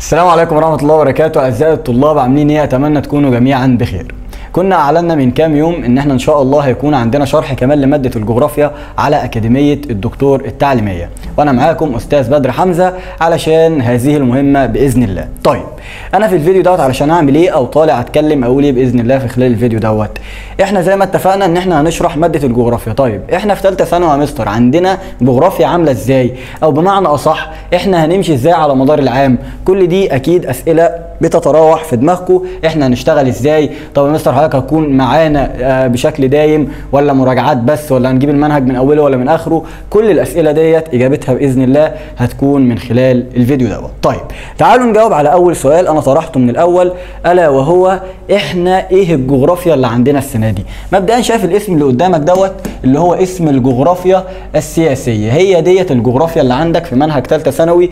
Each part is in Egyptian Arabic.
السلام عليكم ورحمة الله وبركاته أعزائي الطلاب عاملين إيه؟ أتمنى تكونوا جميعا بخير. كنا أعلنا من كام يوم إن إحنا إن شاء الله هيكون عندنا شرح كمان لمادة الجغرافيا على أكاديمية الدكتور التعليمية، وأنا معاكم أستاذ بدر حمزة علشان هذه المهمة بإذن الله. طيب أنا في الفيديو دوت علشان أعمل إيه أو طالع أتكلم أقول إيه بإذن الله في خلال الفيديو دوت. إحنا زي ما اتفقنا إن إحنا هنشرح مادة الجغرافيا، طيب إحنا في ثالثة ثانوي يا مستر عندنا جغرافيا عاملة إزاي؟ أو بمعنى أصح إحنا هنمشي إزاي على مدار العام؟ كل دي أكيد أسئلة بتتراوح في دماغكم احنا هنشتغل ازاي طب يا مستر حضرتك هتكون معانا آه، بشكل دايم ولا مراجعات بس ولا هنجيب المنهج من اوله ولا من اخره كل الاسئله ديت اجابتها باذن الله هتكون من خلال الفيديو دوت طيب تعالوا نجاوب على اول سؤال انا طرحته من الاول الا وهو احنا ايه الجغرافيا اللي عندنا السنه دي مبدئيا شايف الاسم اللي قدامك دوت اللي هو اسم الجغرافيا السياسيه هي ديت الجغرافيا اللي عندك في منهج ثالثه ثانوي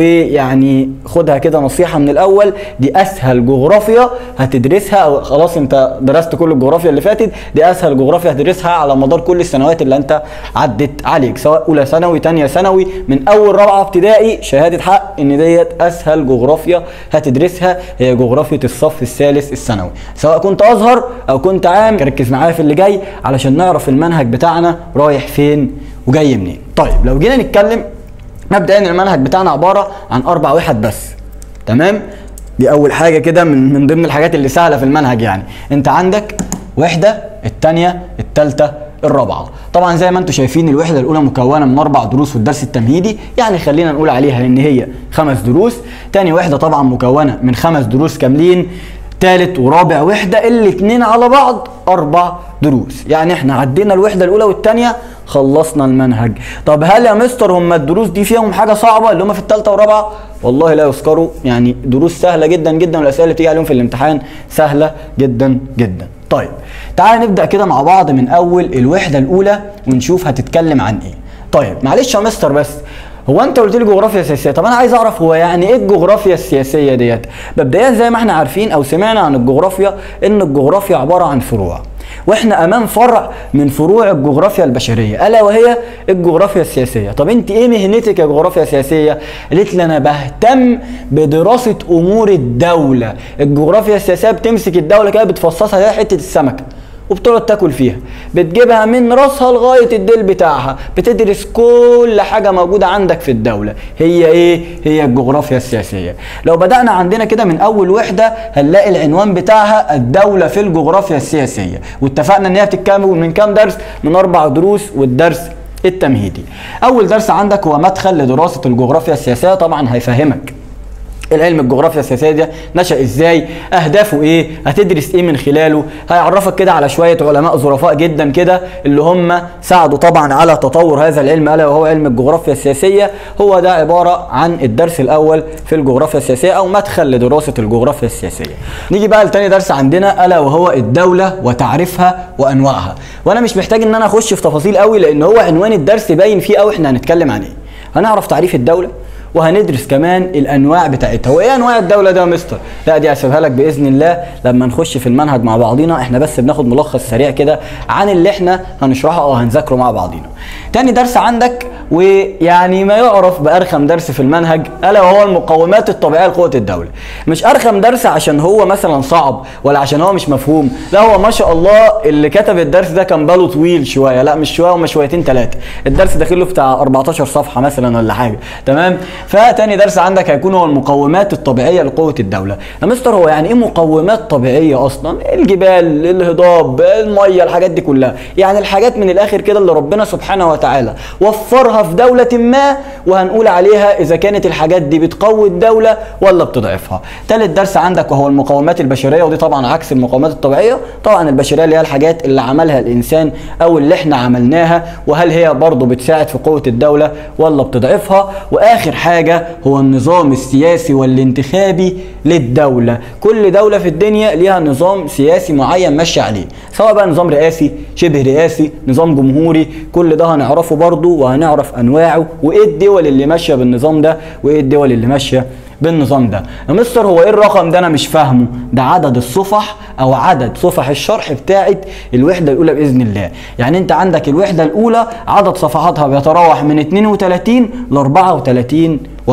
ويعني خدها كده نصيحه من الاول دي اسهل جغرافيا هتدرسها او خلاص انت درست كل الجغرافيا اللي فاتت دي اسهل جغرافيا هتدرسها على مدار كل السنوات اللي انت عدت عليك سواء اولى ثانوي ثانيه ثانوي من اول رابعه ابتدائي شهاده حق ان ديت اسهل جغرافيا هتدرسها هي جغرافيا الصف الثالث الثانوي سواء كنت ازهر او كنت عام ركز معايا في اللي جاي علشان نعرف المنهج بتاعنا رايح فين وجاي منين طيب لو جينا نتكلم مبدئيا المنهج بتاعنا عباره عن اربع وحد بس تمام دي اول حاجه كده من من ضمن الحاجات اللي سهله في المنهج يعني انت عندك وحده الثانيه الثالثه الرابعه طبعا زي ما انتم شايفين الوحده الاولى مكونه من اربع دروس والدرس التمهيدي يعني خلينا نقول عليها ان هي خمس دروس تاني وحده طبعا مكونه من خمس دروس كاملين تالت ورابع وحده الاتنين على بعض اربع دروس يعني احنا عدينا الوحده الاولى والثانيه خلصنا المنهج طب هل يا مستر هم الدروس دي فيهم حاجه صعبه اللي هم في الثالثه والرابعه والله لا يذكروا يعني دروس سهله جدا جدا والاسئله اللي بتيجي عليهم في الامتحان سهله جدا جدا طيب تعال نبدا كده مع بعض من اول الوحده الاولى ونشوف هتتكلم عن ايه طيب معلش يا مستر بس هو انت قلت لي جغرافيا سياسيه طب انا عايز اعرف هو يعني ايه الجغرافيا السياسيه ديت مبدئيا زي ما احنا عارفين او سمعنا عن الجغرافيا ان الجغرافيا عباره عن فروع واحنا امام فرع من فروع الجغرافيا البشريه الا وهي الجغرافيا السياسيه طب انت ايه مهنتك يا جغرافيا سياسيه قالت لي انا بهتم بدراسه امور الدوله الجغرافيا السياسيه بتمسك الدوله كده بتفصصها زي حته السمكه وبتقعد تاكل فيها بتجيبها من راسها لغايه الديل بتاعها بتدرس كل حاجه موجوده عندك في الدوله هي ايه هي الجغرافيا السياسيه لو بدانا عندنا كده من اول وحده هنلاقي العنوان بتاعها الدوله في الجغرافيا السياسيه واتفقنا ان هي بتتكون من كام درس من اربع دروس والدرس التمهيدي اول درس عندك هو مدخل لدراسه الجغرافيا السياسيه طبعا هيفهمك العلم الجغرافيا السياسيه ده نشا ازاي اهدافه ايه هتدرس ايه من خلاله هيعرفك كده على شويه علماء ظرفاء جدا كده اللي هم ساعدوا طبعا على تطور هذا العلم الا وهو علم الجغرافيا السياسيه هو ده عباره عن الدرس الاول في الجغرافيا السياسيه او مدخل لدراسه الجغرافيا السياسيه نيجي بقى لتاني درس عندنا الا وهو الدوله وتعريفها وانواعها وانا مش محتاج ان انا اخش في تفاصيل قوي لان هو عنوان الدرس باين فيه قوي احنا هنتكلم عن ايه هنعرف تعريف الدوله وهندرس كمان الانواع بتاعتها وايه انواع الدوله ده يا مستر لا دي هسيبها لك باذن الله لما نخش في المنهج مع بعضينا احنا بس بناخد ملخص سريع كده عن اللي احنا هنشرحه او هنذاكره مع بعضينا تاني درس عندك ويعني ما يعرف بارخم درس في المنهج الا وهو المقومات الطبيعيه لقوه الدوله مش ارخم درس عشان هو مثلا صعب ولا عشان هو مش مفهوم لا هو ما شاء الله اللي كتب الدرس ده كان باله طويل شويه لا مش شويه هم شويتين ثلاثه الدرس داخل له بتاع 14 صفحه مثلا ولا حاجه تمام فتاني درس عندك هيكون هو المقومات الطبيعيه لقوه الدوله يا مستر هو يعني ايه مقومات طبيعيه اصلا الجبال الهضاب الميه الحاجات دي كلها يعني الحاجات من الاخر كده اللي ربنا سبحانه وتعالى وفرها في دوله ما وهنقول عليها اذا كانت الحاجات دي بتقوي الدوله ولا بتضعفها تالت درس عندك وهو المقومات البشريه ودي طبعا عكس المقومات الطبيعيه طبعا البشريه اللي هي الحاجات اللي عملها الانسان او اللي احنا عملناها وهل هي برضه بتساعد في قوه الدوله ولا بتضعفها واخر حاجه هو النظام السياسي والانتخابي للدوله كل دوله في الدنيا ليها نظام سياسي معين ماشيه عليه سواء بقى نظام رئاسي شبه رئاسي نظام جمهوري كل ده هنعرفه برضه وهنعرف انواعه وايه الدول اللي ماشيه بالنظام ده وايه الدول اللي ماشيه بالنظام ده يا مستر هو ايه الرقم ده انا مش فاهمه ده عدد الصفح او عدد صفح الشرح بتاعت الوحده الاولى باذن الله يعني انت عندك الوحده الاولى عدد صفحاتها بيتراوح من 32 ل 34 ورقه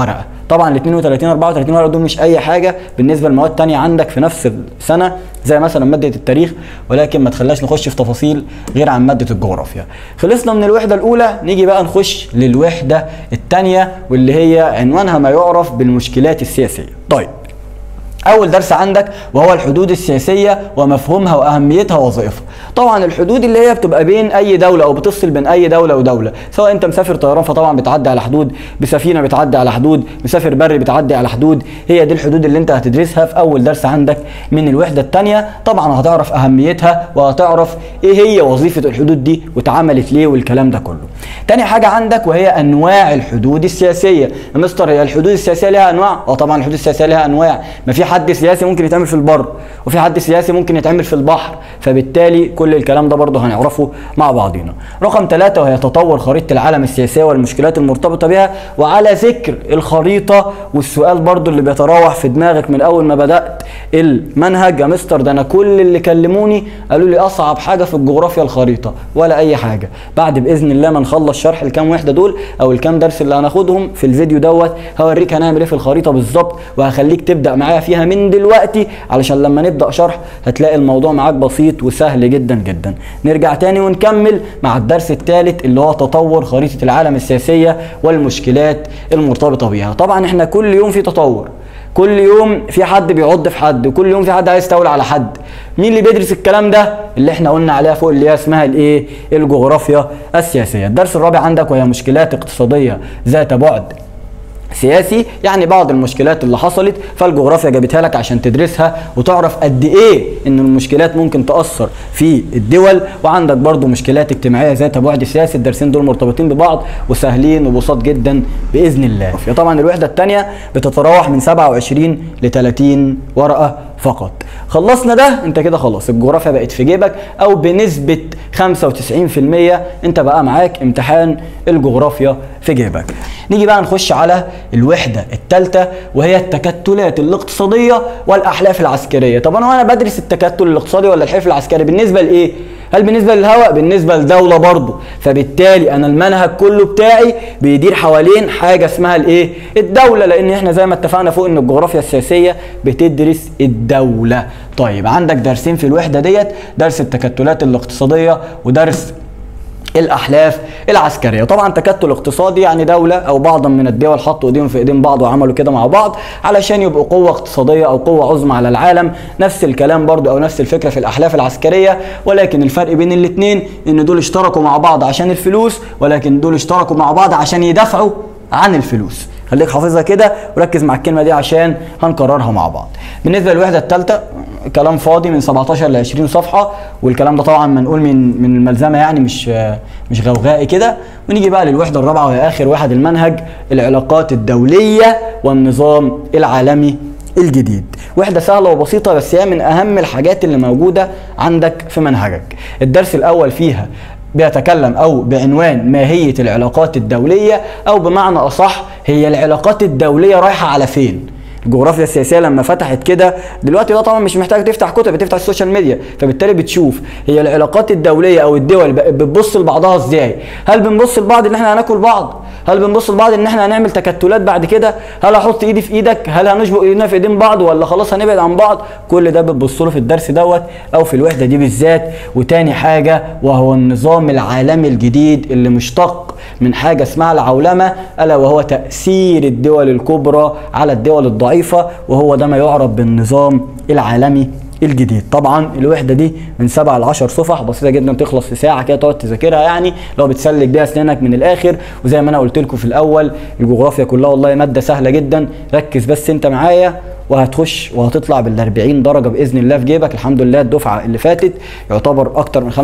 طبعا ال 32 34 ورقه دول مش اي حاجه بالنسبه لمواد تانية عندك في نفس السنه زي مثلا ماده التاريخ ولكن ما تخليناش نخش في تفاصيل غير عن ماده الجغرافيا خلصنا من الوحده الاولى نيجي بقى نخش للوحده الثانيه واللي هي عنوانها ما يعرف بالمشكلات السياسيه طيب اول درس عندك وهو الحدود السياسيه ومفهومها واهميتها ووظائفها طبعا الحدود اللي هي بتبقى بين اي دوله او بتفصل بين اي دوله ودوله سواء انت مسافر طيران فطبعا بتعدي على حدود بسفينه بتعدي على حدود مسافر بري بتعدي على حدود هي دي الحدود اللي انت هتدرسها في اول درس عندك من الوحده الثانيه طبعا هتعرف اهميتها وهتعرف ايه هي وظيفه الحدود دي واتعملت ليه والكلام ده كله تاني حاجه عندك وهي انواع الحدود السياسيه يا مستر هي الحدود السياسيه لها انواع اه طبعا الحدود السياسيه لها انواع ما في حد سياسي ممكن يتعمل في البر وفي حد سياسي ممكن يتعمل في البحر فبالتالي كل الكلام ده برضه هنعرفه مع بعضينا رقم ثلاثة وهي تطور خريطة العالم السياسية والمشكلات المرتبطة بها وعلى ذكر الخريطة والسؤال برضه اللي بيتراوح في دماغك من أول ما بدأت المنهج يا مستر ده أنا كل اللي كلموني قالوا لي أصعب حاجة في الجغرافيا الخريطة ولا أي حاجة بعد بإذن الله ما نخلص شرح الكام وحدة دول أو الكام درس اللي هناخدهم في الفيديو دوت هوريك هنعمل إيه في الخريطة بالظبط وهخليك تبدأ معايا فيها من دلوقتي علشان لما نبدأ شرح هتلاقي الموضوع معاك بسيط وسهل جدا جدا نرجع تاني ونكمل مع الدرس الثالث اللي هو تطور خريطة العالم السياسية والمشكلات المرتبطة بيها طبعا احنا كل يوم في تطور كل يوم في حد بيعض في حد وكل يوم في حد عايز يستولي على حد مين اللي بيدرس الكلام ده اللي احنا قلنا عليها فوق اللي هي اسمها الايه الجغرافيا السياسيه الدرس الرابع عندك وهي مشكلات اقتصاديه ذات بعد سياسي يعني بعض المشكلات اللي حصلت فالجغرافيا جابتها لك عشان تدرسها وتعرف قد ايه ان المشكلات ممكن تاثر في الدول وعندك برضو مشكلات اجتماعيه ذات بعد سياسي الدرسين دول مرتبطين ببعض وسهلين وبساط جدا باذن الله طبعا الوحده الثانيه بتتراوح من 27 ل 30 ورقه فقط خلصنا ده انت كده خلاص الجغرافيا بقت في جيبك او بنسبه 95% انت بقى معاك امتحان الجغرافيا في جيبك نيجي بقى نخش على الوحده الثالثه وهي التكتلات الاقتصاديه والاحلاف العسكريه طب انا وانا بدرس التكتل الاقتصادي ولا الحلف العسكري بالنسبه لايه هل بالنسبه للهواء بالنسبه لدوله برضه فبالتالي انا المنهج كله بتاعي بيدير حوالين حاجه اسمها الايه الدوله لان احنا زي ما اتفقنا فوق ان الجغرافيا السياسيه بتدرس الدوله طيب عندك درسين في الوحده ديت درس التكتلات الاقتصاديه ودرس الاحلاف العسكريه طبعا تكتل اقتصادي يعني دوله او بعضا من الدول حطوا ايديهم في ايدين بعض وعملوا كده مع بعض علشان يبقوا قوه اقتصاديه او قوه عظمى على العالم نفس الكلام برضو او نفس الفكره في الاحلاف العسكريه ولكن الفرق بين الاثنين ان دول اشتركوا مع بعض عشان الفلوس ولكن دول اشتركوا مع بعض عشان يدافعوا عن الفلوس خليك حافظها كده وركز مع الكلمه دي عشان هنكررها مع بعض بالنسبه للوحده الثالثه كلام فاضي من 17 ل 20 صفحه والكلام ده طبعا منقول من من الملزمه يعني مش مش غوغائي كده ونيجي بقى للوحده الرابعه وهي اخر واحد المنهج العلاقات الدوليه والنظام العالمي الجديد وحدة سهلة وبسيطة بس هي من أهم الحاجات اللي موجودة عندك في منهجك الدرس الأول فيها بيتكلم او بعنوان ماهيه العلاقات الدوليه او بمعنى اصح هي العلاقات الدوليه رايحه على فين الجغرافيا السياسيه لما فتحت كده دلوقتي ده طبعا مش محتاج تفتح كتب بتفتح السوشيال ميديا فبالتالي بتشوف هي العلاقات الدوليه او الدول بتبص لبعضها ازاي هل بنبص لبعض ان احنا هناكل بعض هل بنبص لبعض ان احنا هنعمل تكتلات بعد كده هل هحط ايدي في ايدك هل هنشبك ايدينا في ايدين بعض ولا خلاص هنبعد عن بعض كل ده بتبص له في الدرس دوت او في الوحده دي بالذات وتاني حاجه وهو النظام العالمي الجديد اللي مشتق من حاجه اسمها العولمه الا وهو تاثير الدول الكبرى على الدول الضعيفه وهو ده ما يعرف بالنظام العالمي الجديد طبعا الوحده دي من 7 ل 10 صفح بسيطه جدا تخلص في ساعه كده تقعد تذاكرها يعني لو بتسلك بيها اسنانك من الاخر وزي ما انا قلت لكم في الاول الجغرافيا كلها والله ماده سهله جدا ركز بس انت معايا وهتخش وهتطلع بال 40 درجه باذن الله في جيبك الحمد لله الدفعه اللي فاتت يعتبر اكتر من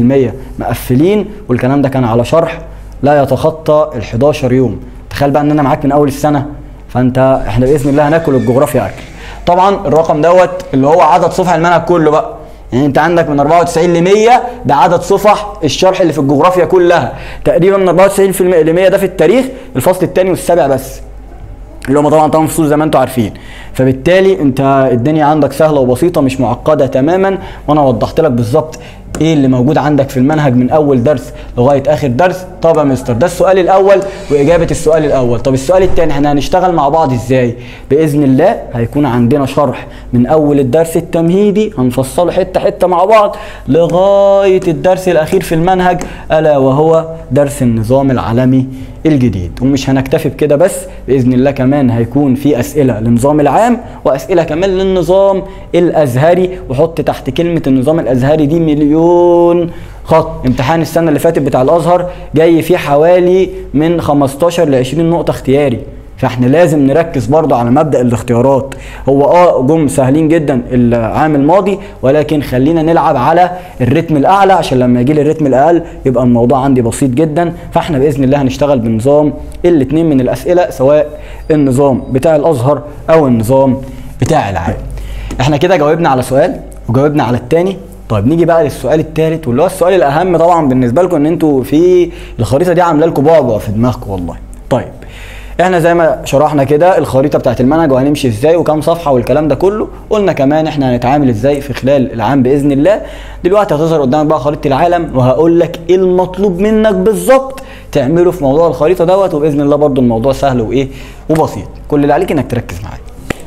95% مقفلين والكلام ده كان على شرح لا يتخطى ال 11 يوم تخيل بقى ان انا معاك من اول السنه فانت احنا باذن الله هناكل الجغرافيا اكل طبعا الرقم دوت اللي هو عدد صفح المنهج كله بقى يعني انت عندك من 94 ل 100 ده عدد صفح الشرح اللي في الجغرافيا كلها تقريبا من 94 ل 100 ده في التاريخ الفصل الثاني والسابع بس اللي هم طبعا طبعا فصول زي ما انتم عارفين فبالتالي انت الدنيا عندك سهله وبسيطه مش معقده تماما وانا وضحت لك بالظبط ايه اللي موجود عندك في المنهج من اول درس لغايه اخر درس طب يا مستر ده السؤال الاول واجابه السؤال الاول طب السؤال الثاني احنا هنشتغل مع بعض ازاي باذن الله هيكون عندنا شرح من اول الدرس التمهيدي هنفصله حته حته مع بعض لغايه الدرس الاخير في المنهج الا وهو درس النظام العالمي الجديد ومش هنكتفي بكده بس باذن الله كمان هيكون في اسئله للنظام العام واسئله كمان للنظام الازهري وحط تحت كلمه النظام الازهري دي مليون خط امتحان السنه اللي فاتت بتاع الازهر جاي فيه حوالي من 15 ل 20 نقطه اختياري فاحنا لازم نركز برضه على مبدا الاختيارات هو اه جم سهلين جدا العام الماضي ولكن خلينا نلعب على الريتم الاعلى عشان لما يجي لي الريتم الاقل يبقى الموضوع عندي بسيط جدا فاحنا باذن الله هنشتغل بنظام الاثنين من الاسئله سواء النظام بتاع الازهر او النظام بتاع العام احنا كده جاوبنا على سؤال وجاوبنا على الثاني طيب نيجي بقى للسؤال الثالث واللي هو السؤال الاهم طبعا بالنسبه لكم ان انتوا في الخريطه دي عامله لكم بعبع في دماغكم والله طيب احنا زي ما شرحنا كده الخريطه بتاعت المنهج وهنمشي ازاي وكام صفحه والكلام ده كله قلنا كمان احنا هنتعامل ازاي في خلال العام باذن الله دلوقتي هتظهر قدامك بقى خريطه العالم وهقول لك ايه المطلوب منك بالظبط تعمله في موضوع الخريطه دوت وباذن الله برضو الموضوع سهل وايه وبسيط كل اللي عليك انك تركز معايا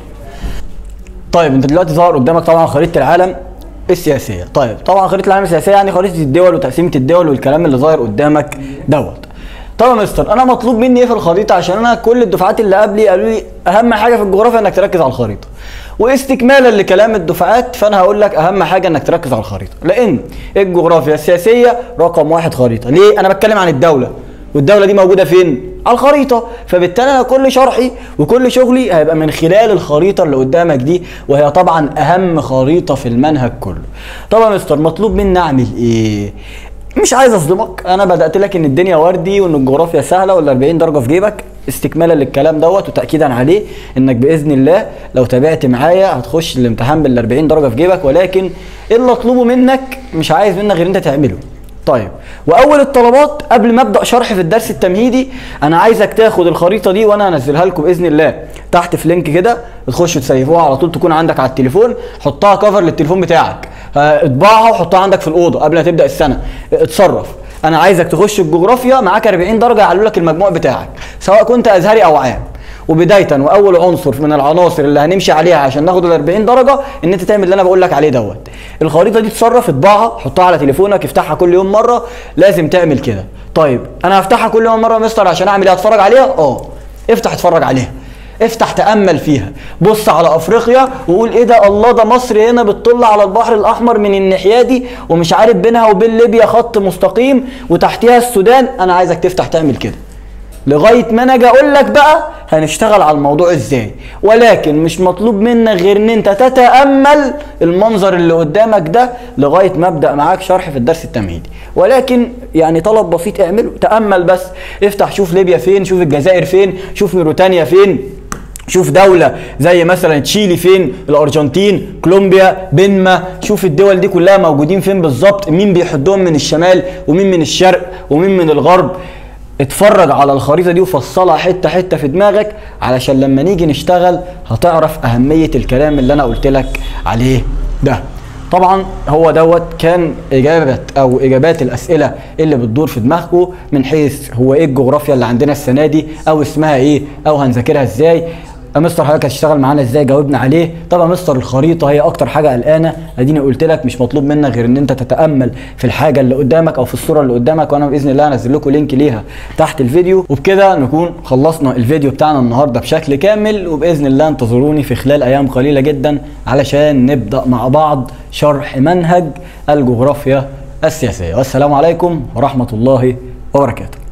طيب انت دلوقتي ظهر قدامك طبعا خريطه العالم السياسيه طيب طبعا خريطه العالم السياسيه يعني خريطه الدول وتقسيمه الدول والكلام اللي ظاهر قدامك دوت طب يا مستر انا مطلوب مني ايه في الخريطه عشان انا كل الدفعات اللي قبلي قالوا لي اهم حاجه في الجغرافيا انك تركز على الخريطه واستكمالا لكلام الدفعات فانا هقول لك اهم حاجه انك تركز على الخريطه لان الجغرافيا السياسيه رقم واحد خريطه ليه انا بتكلم عن الدوله والدوله دي موجوده فين على الخريطه فبالتالي انا كل شرحي وكل شغلي هيبقى من خلال الخريطه اللي قدامك دي وهي طبعا اهم خريطه في المنهج كله طبعا يا مستر مطلوب مني اعمل ايه مش عايز اصدمك انا بدات لك ان الدنيا وردي وان الجغرافيا سهله وال 40 درجه في جيبك استكمالا للكلام دوت وتاكيدا عليه انك باذن الله لو تابعت معايا هتخش الامتحان بال 40 درجه في جيبك ولكن ايه اللي اطلبه منك مش عايز منك غير انت تعمله طيب واول الطلبات قبل ما ابدا شرح في الدرس التمهيدي انا عايزك تاخد الخريطه دي وانا هنزلها لكم باذن الله تحت في لينك كده تخش تسيفوها على طول تكون عندك على التليفون حطها كفر للتليفون بتاعك اطبعها وحطها عندك في الاوضه قبل ما تبدا السنه اتصرف انا عايزك تخش الجغرافيا معاك 40 درجه يعلوا لك المجموع بتاعك سواء كنت ازهري او عام وبدايه واول عنصر من العناصر اللي هنمشي عليها عشان ناخد ال 40 درجه ان انت تعمل اللي انا بقول لك عليه دوت الخريطه دي تصرف اطبعها حطها على تليفونك افتحها كل يوم مره لازم تعمل كده طيب انا هفتحها كل يوم مره يا مستر عشان اعمل ايه اتفرج عليها اه افتح اتفرج عليها افتح تامل فيها بص على افريقيا وقول ايه ده الله ده مصر هنا بتطل على البحر الاحمر من الناحيه دي ومش عارف بينها وبين ليبيا خط مستقيم وتحتها السودان انا عايزك تفتح تعمل كده لغايه ما انا اجي اقول لك بقى هنشتغل على الموضوع ازاي ولكن مش مطلوب منك غير ان انت تتامل المنظر اللي قدامك ده لغايه ما ابدا معاك شرح في الدرس التمهيدي ولكن يعني طلب بسيط اعمله تامل بس افتح شوف ليبيا فين شوف الجزائر فين شوف موريتانيا فين شوف دولة زي مثلا تشيلي فين الأرجنتين كولومبيا بنما شوف الدول دي كلها موجودين فين بالظبط مين بيحدهم من الشمال ومين من الشرق ومين من الغرب اتفرج على الخريطة دي وفصلها حتة حتة في دماغك علشان لما نيجي نشتغل هتعرف أهمية الكلام اللي أنا قلت لك عليه ده طبعا هو دوت كان اجابه او اجابات الاسئله اللي بتدور في دماغكم من حيث هو ايه الجغرافيا اللي عندنا السنه دي او اسمها ايه او هنذاكرها ازاي يا مستر حضرتك هتشتغل معانا ازاي جاوبنا عليه طبعا مستر الخريطه هي اكتر حاجه قلقانه اديني قلت لك مش مطلوب منك غير ان انت تتامل في الحاجه اللي قدامك او في الصوره اللي قدامك وانا باذن الله هنزل لكم لينك ليها تحت الفيديو وبكده نكون خلصنا الفيديو بتاعنا النهارده بشكل كامل وباذن الله انتظروني في خلال ايام قليله جدا علشان نبدا مع بعض شرح منهج الجغرافيا السياسيه والسلام عليكم ورحمه الله وبركاته